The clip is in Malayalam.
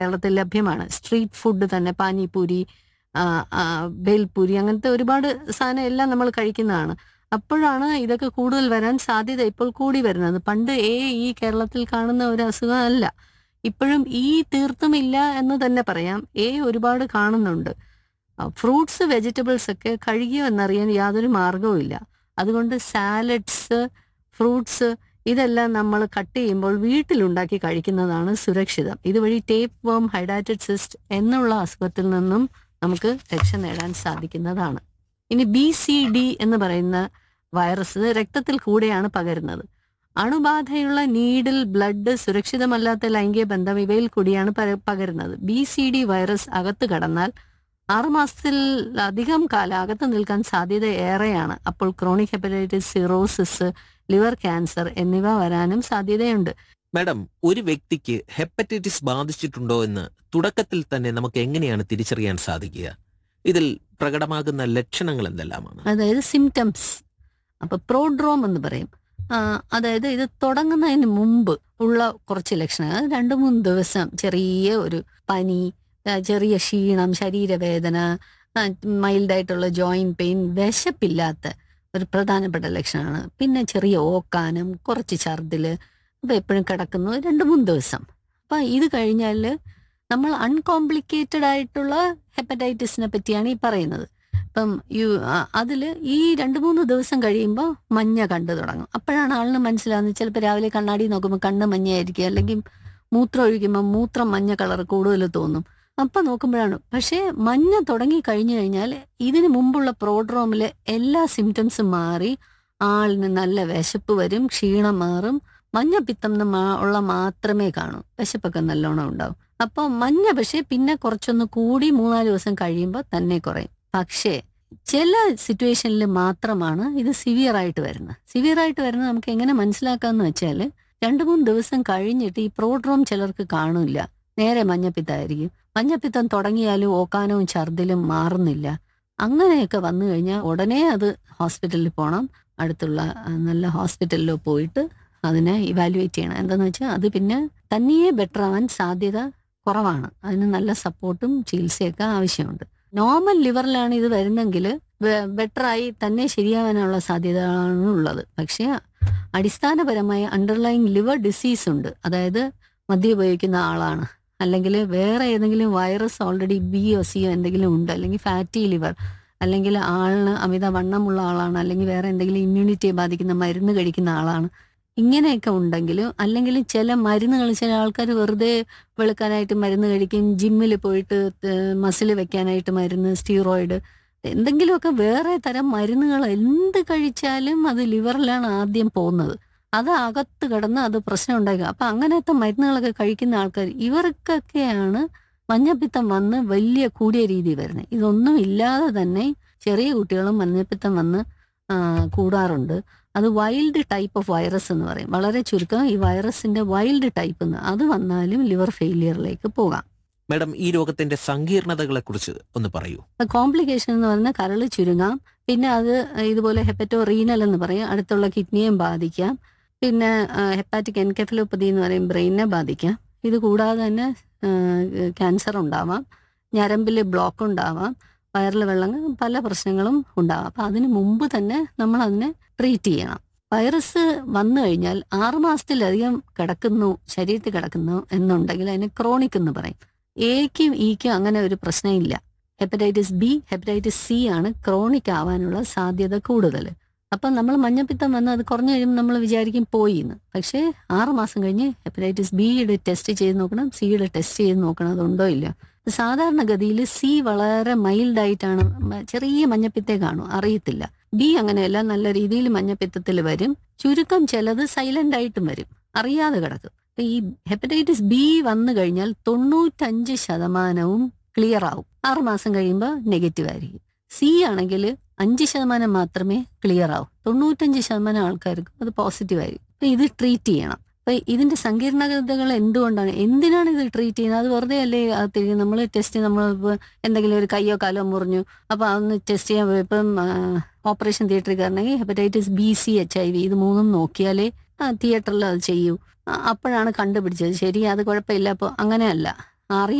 കേരളത്തിൽ ലഭ്യമാണ് സ്ട്രീറ്റ് ഫുഡ് തന്നെ പാനിപൂരി ആ, ആ, ബേൽപൂരി അങ്ങനത്തെ ഒരുപാട് സാധനം എല്ലാം നമ്മൾ കഴിക്കുന്നതാണ് അപ്പോഴാണ് ഇതൊക്കെ കൂടുതൽ വരാൻ സാധ്യത ഇപ്പോൾ കൂടി വരുന്നത് പണ്ട് ഏ ഈ കേരളത്തിൽ കാണുന്ന ഒരു അസുഖം അല്ല ഇപ്പോഴും ഈ തീർത്തും ഇല്ല എന്ന് തന്നെ പറയാം എ ഒരുപാട് കാണുന്നുണ്ട് ഫ്രൂട്ട്സ് വെജിറ്റബിൾസ് ഒക്കെ കഴുകിയോ എന്നറിയാൻ യാതൊരു മാർഗവും ഇല്ല അതുകൊണ്ട് സാലഡ്സ് ഫ്രൂട്ട്സ് ഇതെല്ലാം നമ്മൾ കട്ട് ചെയ്യുമ്പോൾ വീട്ടിലുണ്ടാക്കി കഴിക്കുന്നതാണ് സുരക്ഷിതം ഇതുവഴി ടേപ്പ് വേം ഹൈഡാറ്റഡ് സിസ്റ്റ് എന്നുള്ള അസുഖത്തിൽ നിന്നും നമുക്ക് രക്ഷ നേടാൻ സാധിക്കുന്നതാണ് ഇനി ബി സി ഡി എന്ന് പറയുന്ന വൈറസ് രക്തത്തിൽ കൂടെയാണ് പകരുന്നത് അണുബാധയുള്ള നീഡിൽ ബ്ലഡ് സുരക്ഷിതമല്ലാത്ത ലൈംഗിക ബന്ധം ഇവയിൽ കൂടിയാണ് പര- പകരുന്നത് ബി സി ഡി വൈറസ് അകത്ത് കടന്നാൽ ആറുമാസത്തിൽ അധികം കാലം അകത്ത് നിൽക്കാൻ സാധ്യത ഏറെയാണ് അപ്പോൾ chronic hepatitis cirrhosis liver cancer എന്നിവ വരാനും സാധ്യതയുണ്ട് മാഡം ഒരു വ്യക്തിക്ക് ഹെപ്പറ്റൈറ്റിസ് ബാധിച്ചിട്ടുണ്ടോ എന്ന് തുടക്കത്തിൽ തന്നെ നമുക്ക് എങ്ങനെയാണ് തിരിച്ചറിയാൻ സാധിക്കുക ഇതിൽ പ്രകടമാകുന്ന ലക്ഷണങ്ങൾ എന്തെല്ലാമാണ് അതായത് സിംറ്റംസ് അപ്പൊ പ്രോഡ്രോം എന്ന് പറയും ആ, അതായത് ഇത് തുടങ്ങുന്നതിന് മുമ്പ് ഉള്ള കുറച്ച് ലക്ഷണങ്ങൾ അത് രണ്ട് മൂന്ന് ദിവസം ചെറിയ ഒരു പനി ആ, ചെറിയ ക്ഷീണം ശരീരവേദന മൈൽഡായിട്ടുള്ള ജോയിന്റ് പെയിൻ വിശപ്പില്ലാത്ത ഒരു പ്രധാനപ്പെട്ട ലക്ഷണമാണ് പിന്നെ ചെറിയ ഓക്കാനം കുറച്ച് ഛർദില് അപ്പൊ എപ്പോഴും കിടക്കുന്നു രണ്ട് മൂന്ന് ദിവസം അപ്പൊ ഇത് കഴിഞ്ഞാൽ നമ്മൾ അൺകോംപ്ലിക്കേറ്റഡ് ആയിട്ടുള്ള ഹെപ്പറ്റൈറ്റിസിനെ പറ്റിയാണ് ഈ പറയുന്നത് ഇപ്പം യു അതിൽ ഈ രണ്ട് മൂന്ന് ദിവസം കഴിയുമ്പോൾ മഞ്ഞ കണ്ടു തുടങ്ങും അപ്പോഴാണ് ആളിന് മനസ്സിലാവുന്നത് ചിലപ്പോൾ രാവിലെ കണ്ണാടി നോക്കുമ്പോൾ കണ്ണ് മഞ്ഞയായിരിക്കും അല്ലെങ്കിൽ മൂത്രം ഒഴിക്കുമ്പോൾ മൂത്രം മഞ്ഞ കളർ കൂടുതൽ തോന്നും അപ്പം നോക്കുമ്പോഴാണ് പക്ഷേ മഞ്ഞ തുടങ്ങി കഴിഞ്ഞു കഴിഞ്ഞാൽ ഇതിന് മുമ്പുള്ള പ്രോഡ്രോമിലെ എല്ലാ സിംറ്റംസും മാറി ആളിന് നല്ല വിശപ്പ് വരും ക്ഷീണം മാറും മഞ്ഞപ്പിത്തം എന്ന് മാ- ഉള്ള മാത്രമേ കാണൂ വിശപ്പൊക്കെ നല്ലോണം ഉണ്ടാവും അപ്പോൾ മഞ്ഞ പക്ഷേ പിന്നെ കുറച്ചൊന്ന് കൂടി മൂന്നാല് ദിവസം കഴിയുമ്പോൾ തന്നെ കുറയും പക്ഷേ ചില സിറ്റുവേഷനിൽ മാത്രമാണ് ഇത് സിവിയർ ആയിട്ട് വരുന്നത് സിവിയർ ആയിട്ട് വരുന്നത് നമുക്ക് എങ്ങനെ മനസ്സിലാക്കാന്ന് വെച്ചാൽ രണ്ട് മൂന്ന് ദിവസം കഴിഞ്ഞിട്ട് ഈ പ്രോഡ്രോം ചിലർക്ക് കാണില്ല നേരെ മഞ്ഞപ്പിത്തമായിരിക്കും മഞ്ഞപ്പിത്തം തുടങ്ങിയാലും ഓക്കാനവും ഛർദിലും മാറുന്നില്ല അങ്ങനെയൊക്കെ വന്നു കഴിഞ്ഞാൽ ഉടനെ അത് ഹോസ്പിറ്റലിൽ പോകണം അടുത്തുള്ള ആ, നല്ല ഹോസ്പിറ്റലിലോ പോയിട്ട് അതിനെ ഇവാലുവേറ്റ് ചെയ്യണം എന്താന്ന് വെച്ചാൽ അത് പിന്നെ തനിയെ ബെറ്റർ ആവാൻ സാധ്യത കുറവാണ് അതിന് നല്ല സപ്പോർട്ടും ചികിത്സയൊക്കെ ആവശ്യമുണ്ട് നോർമൽ ലിവറിലാണ് ഇത് വരുന്നെങ്കിൽ ബെറ്ററായി തന്നെ ശരിയാവാനുള്ള സാധ്യതയാണ് ഉള്ളത് പക്ഷേ അടിസ്ഥാനപരമായ അണ്ടർലൈങ് ലിവർ ഡിസീസ് ഉണ്ട് അതായത് മദ്യം ഉപയോഗിക്കുന്ന ആളാണ് അല്ലെങ്കിൽ വേറെ ഏതെങ്കിലും വൈറസ് ഓൾറെഡി ബി ഒ സിയോ എന്തെങ്കിലും ഉണ്ട് അല്ലെങ്കിൽ ഫാറ്റി ലിവർ അല്ലെങ്കിൽ ആളിന് അമിത വണ്ണമുള്ള ആളാണ് അല്ലെങ്കിൽ വേറെ എന്തെങ്കിലും ഇമ്മ്യൂണിറ്റിയെ ബാധിക്കുന്ന മരുന്ന് കഴിക്കുന്ന ആളാണ് ഇങ്ങനെയൊക്കെ ഉണ്ടെങ്കിലും അല്ലെങ്കിൽ ചില മരുന്നുകൾ ചില ആൾക്കാർ വെറുതെ വെളുക്കാനായിട്ട് മരുന്ന് കഴിക്കും ജിമ്മിൽ പോയിട്ട് മസിൽ വെക്കാനായിട്ട് മരുന്ന് സ്റ്റീറോയിഡ് എന്തെങ്കിലുമൊക്കെ വേറെ തരം മരുന്നുകൾ എന്ത് കഴിച്ചാലും അത് ലിവറിലാണ് ആദ്യം പോകുന്നത് അത് അകത്ത് കിടന്ന് അത് പ്രശ്നം ഉണ്ടാക്കുക അപ്പൊ അങ്ങനത്തെ മരുന്നുകളൊക്കെ കഴിക്കുന്ന ആൾക്കാർ ഇവർക്കൊക്കെയാണ് മഞ്ഞപ്പിത്തം വന്ന് വലിയ കൂടിയ രീതി വരുന്നത് ഇതൊന്നും ഇല്ലാതെ തന്നെ ചെറിയ കുട്ടികളും മഞ്ഞപ്പിത്തം വന്ന് ആ, കൂടാറുണ്ട് അത് വൈൽഡ് ടൈപ്പ് ഓഫ് വൈറസ് എന്ന് പറയും വളരെ ചുരുക്കം ഈ വൈറസിന്റെ വൈൽഡ് ടൈപ്പ് എന്ന് അത് വന്നാലും ലിവർ ഫെയിലിയറിലേക്ക് പോകാം മാഡം ഈ രോഗത്തിന്റെ സങ്കീർണതകളെ കുറിച്ച് ഒന്ന് പറയൂ കോംപ്ലിക്കേഷൻ എന്ന് പറയുന്നത് കരൾ ചുരുങ്ങാം പിന്നെ അത് ഇതുപോലെ ഹെപ്പറ്റോ റീനൽ എന്ന് പറയും അടുത്തുള്ള കിഡ്നിയെയും ബാധിക്കാം പിന്നെ ഹെപ്പാറ്റിക് എൻകെഫലോപ്പതി എന്ന് പറയും ബ്രെയിനെ ബാധിക്കാം ഇത് കൂടാതെ തന്നെ ക്യാൻസർ ഉണ്ടാവാം ഞരമ്പിൽ ബ്ലോക്ക് ഉണ്ടാവാം വയറിൽ വെള്ളം പല പ്രശ്നങ്ങളും ഉണ്ടാവാം അപ്പം അതിന് മുമ്പ് തന്നെ നമ്മൾ അതിനെ ട്രീറ്റ് ചെയ്യണം വൈറസ് വന്നു കഴിഞ്ഞാൽ ആറുമാസത്തിലധികം കിടക്കുന്നു ശരീരത്തിൽ കിടക്കുന്നു എന്നുണ്ടെങ്കിൽ അതിന് ക്രോണിക് എന്ന് പറയും എക്കും ഇക്കും അങ്ങനെ ഒരു പ്രശ്നമില്ല ഹെപ്പറ്റൈറ്റിസ് ബി ഹെപ്പറ്റൈറ്റിസ് സി ആണ് ക്രോണിക് ആവാനുള്ള സാധ്യത കൂടുതൽ അപ്പം നമ്മൾ മഞ്ഞപ്പിത്തം വന്ന് അത് കുറഞ്ഞു കഴിയുമ്പോൾ നമ്മൾ വിചാരിക്കും പോയി എന്ന് പക്ഷേ ആറ് മാസം കഴിഞ്ഞ് ഹെപ്പറ്റൈറ്റിസ് ബിയുടെ ടെസ്റ്റ് ചെയ്ത് നോക്കണം സിയുടെ ടെസ്റ്റ് ചെയ്ത് നോക്കണം അതുണ്ടോ ഇല്ല സാധാരണഗതിയിൽ സി വളരെ മൈൽഡ് ആയിട്ടാണ് മ- ചെറിയ മഞ്ഞപ്പിത്തേ കാണും അറിയത്തില്ല ബി അങ്ങനെയല്ല നല്ല രീതിയിൽ മഞ്ഞപ്പിത്തത്തിൽ വരും ചുരുക്കം ചിലത് സൈലന്റ് ആയിട്ടും വരും അറിയാതെ കിടക്കും അപ്പൊ ഈ ഹെപ്പറ്റൈറ്റിസ് ബി വന്നു കഴിഞ്ഞാൽ തൊണ്ണൂറ്റഞ്ച് ശതമാനവും ക്ലിയർ ആവും ആറ് മാസം കഴിയുമ്പോൾ നെഗറ്റീവ് ആയിരിക്കും സി ആണെങ്കിൽ അഞ്ച് ശതമാനം മാത്രമേ ക്ലിയർ ആവും തൊണ്ണൂറ്റഞ്ച് ശതമാനം ആൾക്കാർക്ക് അത് പോസിറ്റീവ് ആയിരിക്കും അപ്പൊ ഇത് ട്രീറ്റ് ചെയ്യണം അപ്പൊ ഇതിന്റെ സങ്കീർണതകൾ എന്തുകൊണ്ടാണ് എന്തിനാണ് ഇത് ട്രീറ്റ് ചെയ്യുന്നത് അത് വെറുതെ അല്ലേ നമ്മൾ ടെസ്റ്റ് നമ്മൾ ഇപ്പൊ എന്തെങ്കിലും ഒരു കയ്യോ കാലോ മുറിഞ്ഞു അപ്പൊ അതൊന്ന് ടെസ്റ്റ് ചെയ്യാൻ പോയപ്പം ഓപ്പറേഷൻ തിയേറ്ററിൽ കയറണമെങ്കിൽ hepatitis B C H I V ഇത് മൂന്നും നോക്കിയാലേ തിയേറ്ററിൽ അത് ചെയ്യൂ ആ, അപ്പോഴാണ് കണ്ടുപിടിച്ചത് ശരി അത് കുഴപ്പമില്ല അപ്പോൾ അങ്ങനെയല്ല അറിയ